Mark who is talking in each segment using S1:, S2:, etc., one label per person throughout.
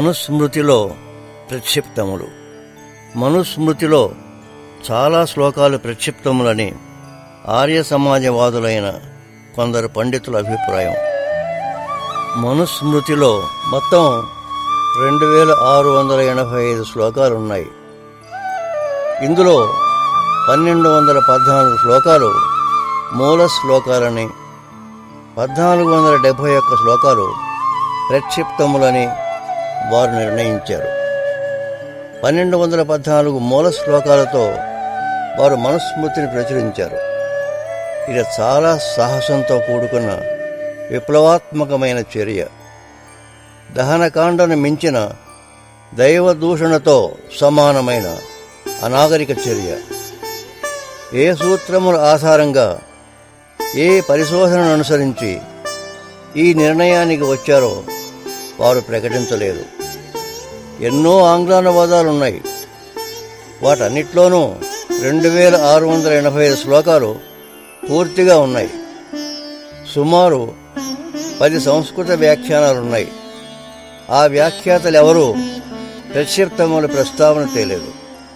S1: మనుస్మృతిలో ప్రక్షిప్తములు మనుస్మృతిలో చాలా శ్లోకాలు ప్రక్షిప్తములని ఆర్య సమాజవాదులైన కొందరు పండితుల అభిప్రాయం మనుస్మృతిలో మొత్తం రెండు వేల ఆరు వందల ఎనభై ఐదు శ్లోకాలు ఉన్నాయి ఇందులో పన్నెండు వందల పద్నాలుగు శ్లోకాలు మూల శ్లోకాలని పద్నాలుగు వందల డెబ్భై ఒక్క శ్లోకాలు ప్రక్షిప్తములని వారు నిర్ణయించారు పన్నెండు వందల పద్నాలుగు మూల శ్లోకాలతో వారు మనుస్మృతిని ప్రచురించారు ఇది చాలా సాహసంతో కూడుకున్న విప్లవాత్మకమైన చర్య దహనకాండను మించిన దైవదూషణతో సమానమైన అనాగరిక చర్య ఏ సూత్రముల ఆధారంగా ఏ పరిశోధనను అనుసరించి ఈ నిర్ణయానికి వచ్చారో వారు ప్రకటించలేదు ఎన్నో ఆంగ్లానువాదాలున్నాయి వాటన్నిట్లోనూ రెండు వేల ఆరు వందల ఎనభై ఐదు శ్లోకాలు పూర్తిగా ఉన్నాయి సుమారు పది సంస్కృత వ్యాఖ్యానాలున్నాయి ఆ వ్యాఖ్యాతలు ఎవరూ ప్రక్షిప్తముల ప్రస్తావన తేలేదు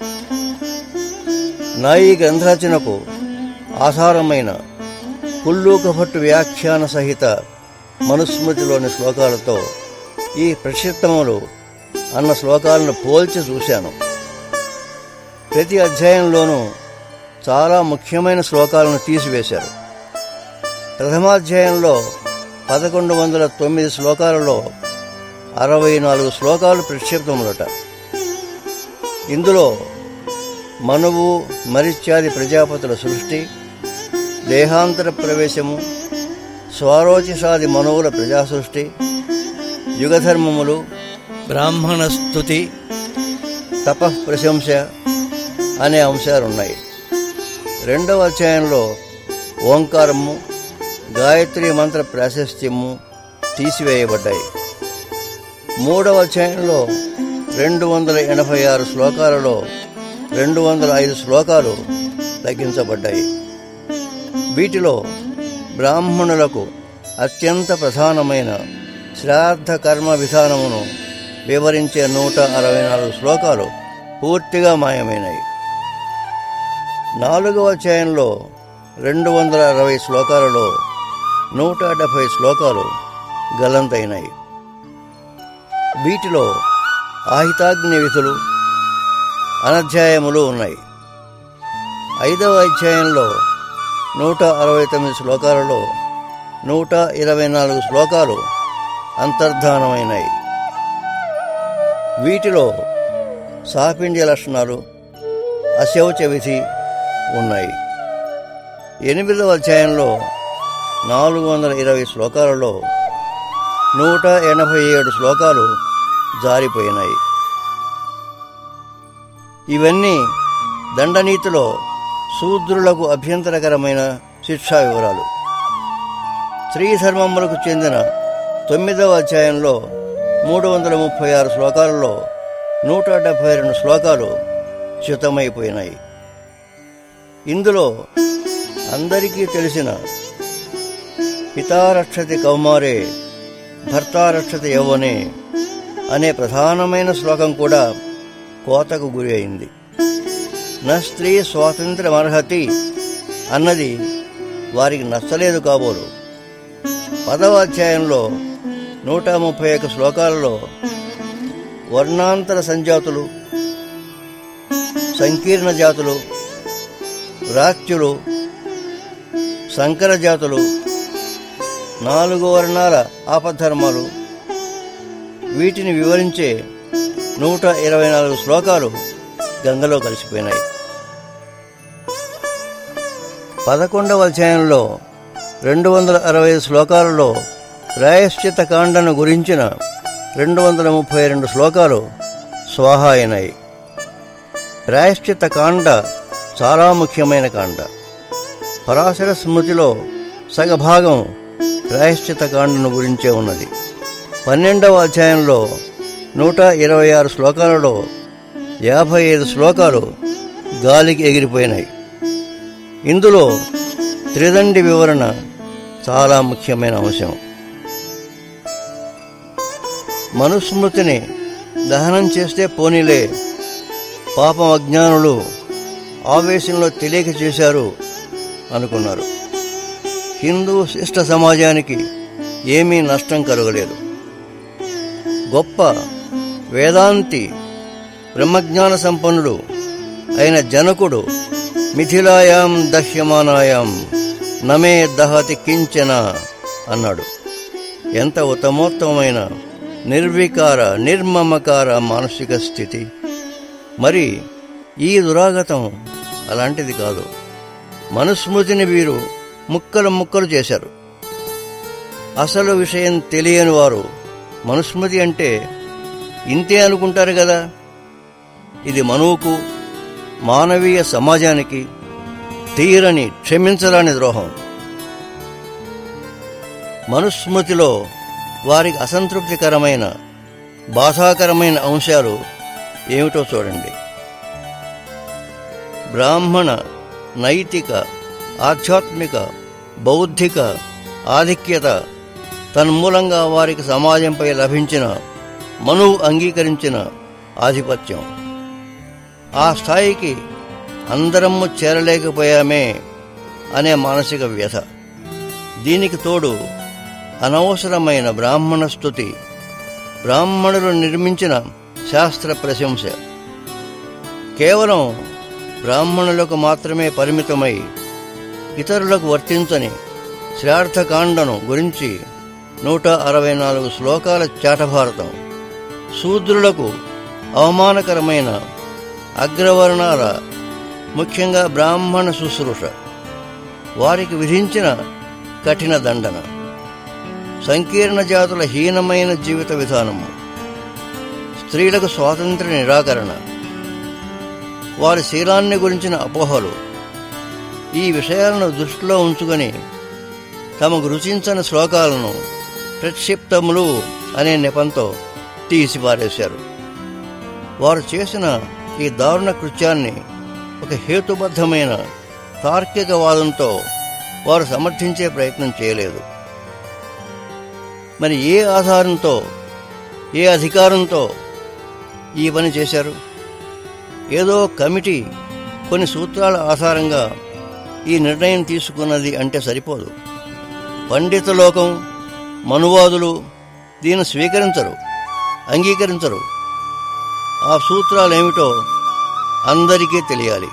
S1: నా ఈ గ్రంథరచనకు ఆధారమైన కుల్లూకభట్టు వ్యాఖ్యాన సహిత మనుస్మృతిలోని శ్లోకాలతో ఈ ప్రక్షిప్తములు అన్న శ్లోకాలను పోల్చి చూశాను ప్రతి అధ్యాయంలోనూ చాలా ముఖ్యమైన శ్లోకాలను తీసివేశారు ప్రథమాధ్యాయంలో పదకొండు వందల తొమ్మిది శ్లోకాలలో అరవై నాలుగు శ్లోకాలు ప్రక్షిప్తములట ఇందులో మనువు మరిత్యాది ప్రజాపతుల సృష్టి దేహాంతర ప్రవేశము స్వారోచిషాది మనువుల ప్రజాసృష్టి యుగధర్మములు బ్రాహ్మణ స్థుతి తపః ప్రశంస అనే అంశాలున్నాయి రెండవ అధ్యాయంలో ఓంకారము గాయత్రి మంత్ర ప్రాశస్త్యము తీసివేయబడ్డాయి మూడవ అధ్యాయంలో రెండు వందల ఎనభై ఆరు శ్లోకాలలో రెండు వందల ఐదు శ్లోకాలు తగ్గించబడ్డాయి వీటిలో బ్రాహ్మణులకు అత్యంత ప్రధానమైన శ్రాద్ధ కర్మ విధానమును వివరించే నూట అరవై నాలుగు శ్లోకాలు పూర్తిగా మాయమైనాయి నాలుగవ అధ్యాయంలో రెండు వందల అరవై శ్లోకాలలో నూట డెబ్భై శ్లోకాలు గలంతైనాయి వీటిలో ఆహితాగ్ని విధులు అనధ్యాయములు ఉన్నాయి ఐదవ అధ్యాయంలో నూట అరవై తొమ్మిది శ్లోకాలలో నూట ఇరవై నాలుగు శ్లోకాలు అంతర్ధానమైనాయి వీటిలో సాపిండ్య లక్షణాలు అశౌచ విధి ఉన్నాయి ఎనిమిదవ అధ్యాయంలో నాలుగు వందల ఇరవై శ్లోకాలలో నూట ఎనభై ఏడు శ్లోకాలు జారిపోయినాయి ఇవన్నీ దండనీతిలో శూద్రులకు అభ్యంతరకరమైన శిక్షా వివరాలు స్త్రీ ధర్మములకు చెందిన తొమ్మిదవ అధ్యాయంలో మూడు వందల ముప్పై ఆరు శ్లోకాలలో నూట డెబ్భై రెండు శ్లోకాలు చ్యుతమైపోయినాయి ఇందులో అందరికీ తెలిసిన పితారక్షతి కౌమారే భర్తారక్షతి యవ్వనే అనే ప్రధానమైన శ్లోకం కూడా కోతకు గురి అయింది నా స్త్రీ స్వాతంత్ర్యం అర్హతి అన్నది వారికి నచ్చలేదు కాబోలు పదవ అధ్యాయంలో నూట ముప్పై ఒక్క శ్లోకాలలో వర్ణాంతర సంజాతులు సంకీర్ణ జాతులు రాత్యులు సంకర జాతులు నాలుగు వర్ణాల ఆపద్ధర్మాలు వీటిని వివరించే నూట ఇరవై నాలుగు శ్లోకాలు గంగలో కలిసిపోయినాయి పదకొండవ అధ్యాయంలో రెండు వందల అరవై శ్లోకాలలో ప్రాయశ్చిత కాండను గురించిన రెండు వందల ముప్పై రెండు శ్లోకాలు స్వాహా అయినాయి ప్రాయశ్చిత కాండ చాలా ముఖ్యమైన కాండ పరాశర స్మృతిలో సగభాగం ప్రాయశ్చిత కాండను గురించే ఉన్నది పన్నెండవ అధ్యాయంలో నూట ఇరవై ఆరు శ్లోకాలలో యాభై ఐదు శ్లోకాలు గాలికి ఎగిరిపోయినాయి ఇందులో త్రిదండి వివరణ చాలా ముఖ్యమైన అంశం మనుస్మృతిని దహనం చేస్తే పోనీలే పాపం అజ్ఞానులు ఆవేశంలో తెలియక చేశారు అనుకున్నారు హిందూ శిష్ట సమాజానికి ఏమీ నష్టం కలగలేదు గొప్ప వేదాంతి బ్రహ్మజ్ఞాన సంపన్నుడు అయిన జనకుడు మిథిలాయాం దహ్యమానాయాం నమే దహతి కించన అన్నాడు ఎంత ఉత్తమోత్తమైన నిర్వికార నిర్మమకార మానసిక స్థితి మరి ఈ దురాగతం అలాంటిది కాదు మనుస్మృతిని వీరు ముక్కలు ముక్కలు చేశారు అసలు విషయం తెలియని వారు మనుస్మృతి అంటే ఇంతే అనుకుంటారు కదా ఇది మనువుకు మానవీయ సమాజానికి తీరని క్షమించరాని ద్రోహం మనుస్మృతిలో వారికి అసంతృప్తికరమైన బాధాకరమైన అంశాలు ఏమిటో చూడండి బ్రాహ్మణ నైతిక ఆధ్యాత్మిక బౌద్ధిక ఆధిక్యత తన్మూలంగా వారికి సమాజంపై లభించిన మనువు అంగీకరించిన ఆధిపత్యం ఆ స్థాయికి అందరము చేరలేకపోయామే అనే మానసిక వ్యథ దీనికి తోడు అనవసరమైన బ్రాహ్మణ స్థుతి బ్రాహ్మణులు నిర్మించిన శాస్త్ర ప్రశంస కేవలం బ్రాహ్మణులకు మాత్రమే పరిమితమై ఇతరులకు వర్తించని శ్రార్థకాండను గురించి నూట అరవై నాలుగు శ్లోకాల చాటభారతం శూద్రులకు అవమానకరమైన అగ్రవర్ణాల ముఖ్యంగా బ్రాహ్మణ శుశ్రూష వారికి విధించిన కఠిన దండన సంకీర్ణ జాతుల హీనమైన జీవిత విధానము స్త్రీలకు స్వాతంత్ర నిరాకరణ వారి శీలాన్ని గురించిన అపోహలు ఈ విషయాలను దృష్టిలో ఉంచుకొని తమకు రుచించని శ్లోకాలను ప్రక్షిప్తములు అనే నెపంతో తీసిపారేశారు వారు చేసిన ఈ దారుణ కృత్యాన్ని ఒక హేతుబద్ధమైన తార్కిక వాదంతో వారు సమర్థించే ప్రయత్నం చేయలేదు మరి ఏ ఆధారంతో ఏ అధికారంతో ఈ పని చేశారు ఏదో కమిటీ కొన్ని సూత్రాల ఆధారంగా ఈ నిర్ణయం తీసుకున్నది అంటే సరిపోదు పండిత లోకం మనువాదులు దీన్ని స్వీకరించరు అంగీకరించరు ఆ సూత్రాలేమిటో అందరికీ తెలియాలి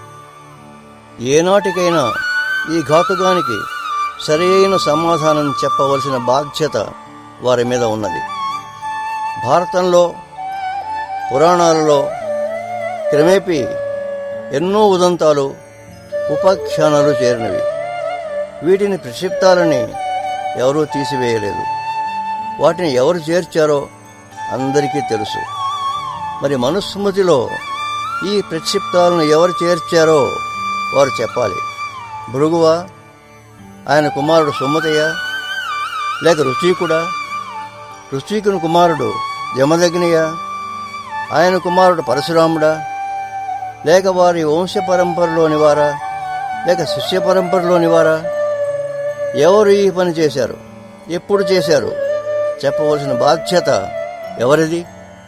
S1: ఏనాటికైనా ఈ ఘాతుకానికి సరైన సమాధానం చెప్పవలసిన బాధ్యత వారి మీద ఉన్నది భారతంలో పురాణాలలో క్రమేపీ ఎన్నో ఉదంతాలు ఉపాఖ్యానాలు చేరినవి వీటిని ప్రక్షిప్తాలని ఎవరూ తీసివేయలేదు వాటిని ఎవరు చేర్చారో అందరికీ తెలుసు మరి మనుస్మృతిలో ఈ ప్రక్షిప్తాలను ఎవరు చేర్చారో వారు చెప్పాలి భృగువా ఆయన కుమారుడు సుమతయ్య లేక రుచీకుడా రుచీకుని కుమారుడు జమదగ్నియ ఆయన కుమారుడు పరశురాముడా లేక వారి వంశ పరంపరలోని వారా లేక శిష్య పరంపరలోని వారా ఎవరు ఈ పని చేశారు ఎప్పుడు చేశారు చెప్పవలసిన బాధ్యత ఎవరిది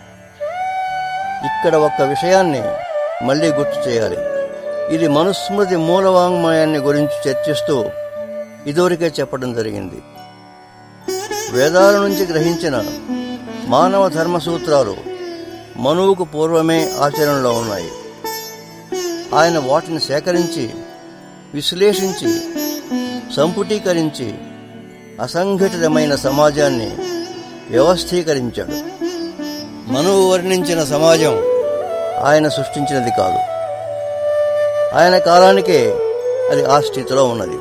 S1: ఇక్కడ ఒక్క విషయాన్ని మళ్ళీ గుర్తు చేయాలి ఇది మనుస్మృతి మూలవాంగ్మయాన్ని గురించి చర్చిస్తూ ఇదివరకే చెప్పడం జరిగింది వేదాల నుంచి గ్రహించిన మానవ ధర్మ సూత్రాలు మనువుకు పూర్వమే ఆచరణలో ఉన్నాయి ఆయన వాటిని సేకరించి విశ్లేషించి సంపుటీకరించి అసంఘటితమైన సమాజాన్ని వ్యవస్థీకరించాడు మనువు వర్ణించిన సమాజం ఆయన సృష్టించినది కాదు ఆయన కాలానికే అది ఆ స్థితిలో ఉన్నది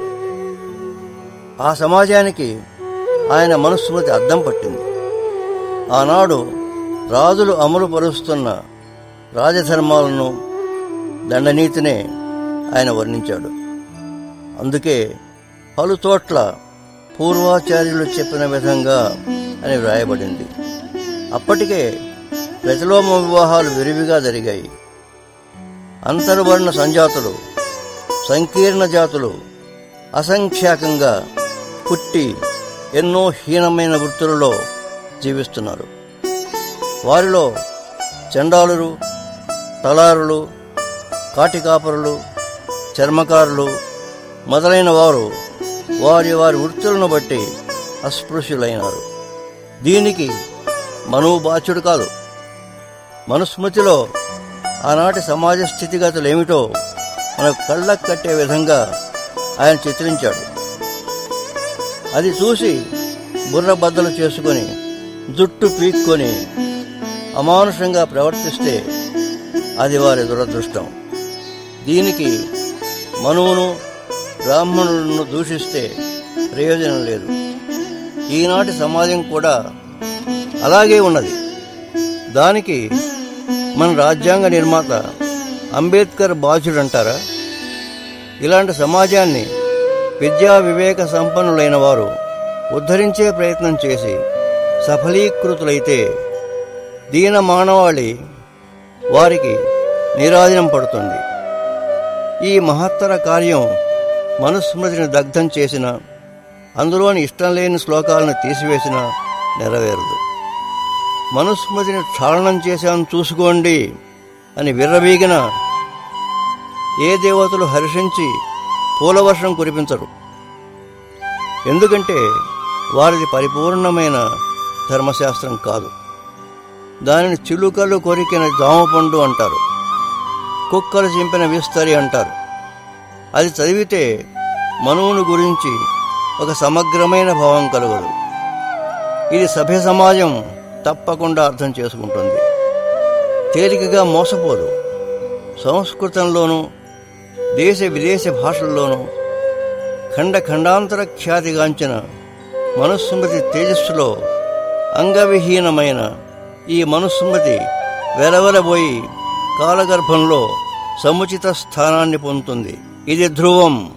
S1: ఆ సమాజానికి ఆయన మనుస్మృతి అద్దం పట్టింది ఆనాడు రాజులు అమలు పరుస్తున్న రాజధర్మాలను దండనీతినే ఆయన వర్ణించాడు అందుకే పలు చోట్ల పూర్వాచార్యులు చెప్పిన విధంగా అని వ్రాయబడింది అప్పటికే ప్రతిలోమ వివాహాలు విరివిగా జరిగాయి అంతర్వర్ణ సంజాతులు సంకీర్ణ జాతులు అసంఖ్యాకంగా పుట్టి ఎన్నో హీనమైన వృత్తులలో జీవిస్తున్నారు వారిలో చండాలురు తలారులు కాటికాపరులు చర్మకారులు మొదలైన వారు వారి వారి వృత్తులను బట్టి అస్పృశ్యులైనారు దీనికి మనువు బాధ్యుడు కాదు మనుస్మృతిలో ఆనాటి సమాజ స్థితిగతులు ఏమిటో మనకు కళ్ళకు కట్టే విధంగా ఆయన చిత్రించాడు అది చూసి బుర్ర బద్దలు చేసుకొని జుట్టు పీక్కొని అమానుషంగా ప్రవర్తిస్తే అది వారి దురదృష్టం దీనికి మనువును బ్రాహ్మణులను దూషిస్తే ప్రయోజనం లేదు ఈనాటి సమాజం కూడా అలాగే ఉన్నది దానికి మన రాజ్యాంగ నిర్మాత అంబేద్కర్ బాధ్యుడంటారా ఇలాంటి సమాజాన్ని విద్యా వివేక సంపన్నులైన వారు ఉద్ధరించే ప్రయత్నం చేసి సఫలీకృతులైతే దీన మానవాళి వారికి నీరాజనం పడుతుంది ఈ మహత్తర కార్యం మనుస్మృతిని దగ్ధం చేసిన అందులోని ఇష్టం లేని శ్లోకాలను తీసివేసిన నెరవేరదు మనుస్మృతిని క్షాళనం చేశాను చూసుకోండి అని విర్రవీగిన ఏ దేవతలు హర్షించి పూలవర్షం కురిపించరు ఎందుకంటే వారిది పరిపూర్ణమైన ధర్మశాస్త్రం కాదు దానిని చిలుకలు కొరికిన జామపండు అంటారు కుక్కలు చింపిన విస్తరి అంటారు అది చదివితే మనువును గురించి ఒక సమగ్రమైన భావం కలుగదు ఇది సభ్య సమాజం తప్పకుండా అర్థం చేసుకుంటుంది తేలికగా మోసపోదు సంస్కృతంలోనూ దేశ విదేశ భాషల్లోనూ ఖండ ఖండాంతర ఖ్యాతిగాంచిన మనుస్మృతి తేజస్సులో అంగవిహీనమైన ఈ మనుస్మృతి వెలవెలబోయి కాలగర్భంలో సముచిత స్థానాన్ని పొందుతుంది ఇది ధ్రువం